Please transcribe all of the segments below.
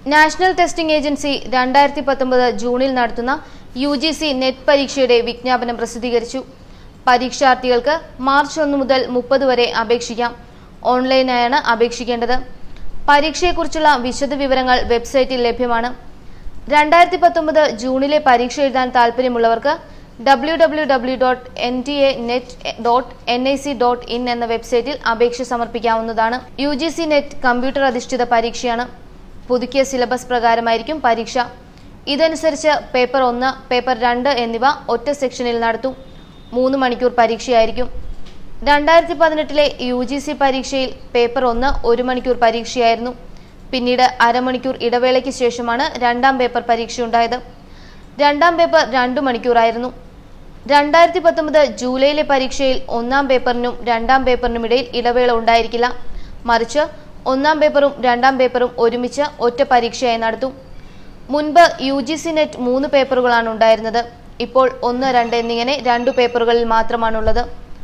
national testing agency രണ്ടായിരത്തി പത്തൊമ്പത് ജൂണിൽ നടത്തുന്ന യു ജി സി നെറ്റ് പരീക്ഷയുടെ വിജ്ഞാപനം പ്രസിദ്ധീകരിച്ചു പരീക്ഷാർത്ഥികൾക്ക് മാർച്ച് ഒന്ന് മുതൽ മുപ്പത് വരെ അപേക്ഷിക്കാം ഓൺലൈനായാണ് അപേക്ഷിക്കേണ്ടത് പരീക്ഷയെക്കുറിച്ചുള്ള വിശദവിവരങ്ങൾ വെബ്സൈറ്റിൽ ലഭ്യമാണ് രണ്ടായിരത്തി പത്തൊമ്പത് ജൂണിലെ പരീക്ഷ എഴുതാൻ താൽപ്പര്യമുള്ളവർക്ക് W W W dot N T A net dot N I C dot in എന്ന വെബ്സൈറ്റിൽ അപേക്ഷ സമർപ്പിക്കാവുന്നതാണ് U G C net computer അധിഷ്ഠിത പരീക്ഷയാണ് പുതുക്കിയ സിലബസ് പ്രകാരമായിരിക്കും പരീക്ഷ ഇതനുസരിച്ച് പേപ്പർ ഒന്ന് പേപ്പർ രണ്ട് എന്നിവ ഒറ്റ സെക്ഷനിൽ നടത്തും മൂന്ന് മണിക്കൂർ പരീക്ഷയായിരിക്കും രണ്ടായിരത്തി പതിനെട്ടിലെ യു ജി സി പരീക്ഷയിൽ പേപ്പർ ഒന്ന് ഒരു മണിക്കൂർ പരീക്ഷയായിരുന്നു പിന്നീട് അരമണിക്കൂർ ഇടവേളയ്ക്ക് ശേഷമാണ് രണ്ടാം പേപ്പർ പരീക്ഷയുണ്ടായത് രണ്ടാം പേപ്പർ രണ്ടു മണിക്കൂറായിരുന്നു രണ്ടായിരത്തി പത്തൊമ്പത് ജൂലൈയിലെ പരീക്ഷയിൽ ഒന്നാം പേപ്പറിനും രണ്ടാം പേപ്പറിനും ഇടയിൽ ഇടവേള ഉണ്ടായിരിക്കില്ല മറിച്ച് ഒന്നാം പേപ്പറും രണ്ടാം പേപ്പറും ഒരുമിച്ച് ഒറ്റ പരീക്ഷയായി നടത്തും മുൻപ് യു ജി സി നെറ്റ് മൂന്ന് പേപ്പറുകളാണ് ഉണ്ടായിരുന്നത് ഇപ്പോൾ ഒന്ന് രണ്ട് എന്നിങ്ങനെ രണ്ടു പേപ്പറുകളിൽ മാത്രമാണുള്ളത്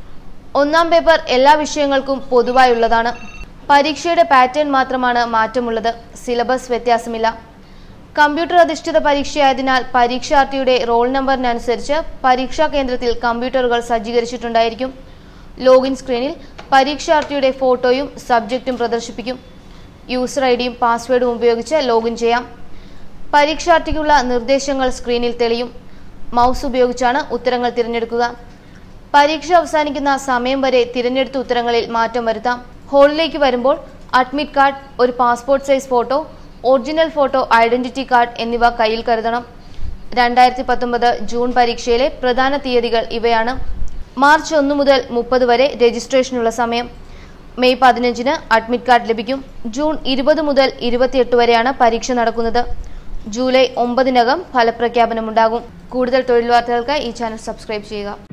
ഒന്നാം പേപ്പർ എല്ലാ വിഷയങ്ങൾക്കും പൊതുവായുള്ളതാണ് പരീക്ഷയുടെ പാറ്റേൺ മാത്രമാണ് മാറ്റമുള്ളത് സിലബസ് വ്യത്യാസമില്ല കമ്പ്യൂട്ടർ അധിഷ്ഠിത പരീക്ഷയായതിനാൽ പരീക്ഷാർത്ഥിയുടെ റോൾ നമ്പറിനനുസരിച്ച് പരീക്ഷാ കേന്ദ്രത്തിൽ കമ്പ്യൂട്ടറുകൾ സജ്ജീകരിച്ചിട്ടുണ്ടായിരിക്കും ലോഗിൻ സ്ക്രീനിൽ പരീക്ഷാർത്ഥിയുടെ ഫോട്ടോയും സബ്ജക്റ്റും പ്രദർശിപ്പിക്കും യൂസർ ഐ ഡിയും പാസ്വേഡും ഉപയോഗിച്ച് ലോഗിൻ ചെയ്യാം പരീക്ഷാർത്ഥിക്കുള്ള നിർദ്ദേശങ്ങൾ സ്ക്രീനിൽ തെളിയും മൗസ് ഉപയോഗിച്ചാണ് ഉത്തരങ്ങൾ തിരഞ്ഞെടുക്കുക പരീക്ഷ അവസാനിക്കുന്ന സമയം വരെ തിരഞ്ഞെടുത്ത ഉത്തരങ്ങളിൽ മാറ്റം വരുത്താം ഹാളിലേക്ക് വരുമ്പോൾ അഡ്മിറ്റ് കാർഡ് ഒരു passport size photo original photo identity card എന്നിവ കയ്യിൽ കരുതണം രണ്ടായിരത്തി പത്തൊമ്പത് ജൂൺ പരീക്ഷയിലെ പ്രധാന തീയതികൾ ഇവയാണ് മാർച്ച് ഒന്ന് മുതൽ മുപ്പത് വരെ രജിസ്ട്രേഷനുള്ള സമയം മെയ് പതിനഞ്ചിന് അഡ്മിറ്റ് കാർഡ് ലഭിക്കും ജൂൺ ഇരുപത് മുതൽ ഇരുപത്തിയെട്ട് വരെയാണ് പരീക്ഷ നടക്കുന്നത് ജൂലൈ ഒമ്പതിനകം ഫലപ്രഖ്യാപനമുണ്ടാകും കൂടുതൽ തൊഴിൽ വാർത്തകൾക്ക് ഈ ചാനൽ സബ്സ്ക്രൈബ് ചെയ്യുക